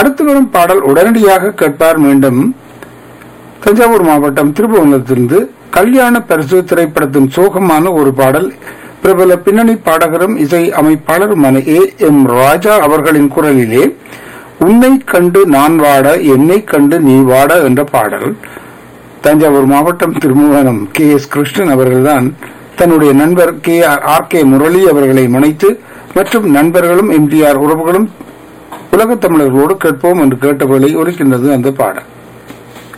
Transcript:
அடுத்து வரும் பாடல் உடனடியாக கேட்பார் மீண்டும் தஞ்சாவூர் மாவட்டம் திருப்புவனத்திலிருந்து கல்யாண பரிசு திரைப்படத்தின் சோகமான ஒரு பாடல் பிரபல பின்னணி பாடகரும் இசை அமைப்பாளருமான ஏ எம் ராஜா அவர்களின் குரலிலே உன்னை கண்டு நான் வாட என்னை கண்டு நீ வாட என்ற பாடல் தஞ்சாவூர் மாவட்டம் திருமுவனம் கே எஸ் கிருஷ்ணன் அவர்கள்தான் தன்னுடைய நண்பர் கே ஆர் கே முரளி அவர்களை முனைத்து மற்றும் நண்பர்களும் எம்டிஆர் உறவுகளும் உலகத் தமிழர்களோடு கேட்போம் என்று கேட்டபடி ஒலிக்கின்றது அந்த பாடல்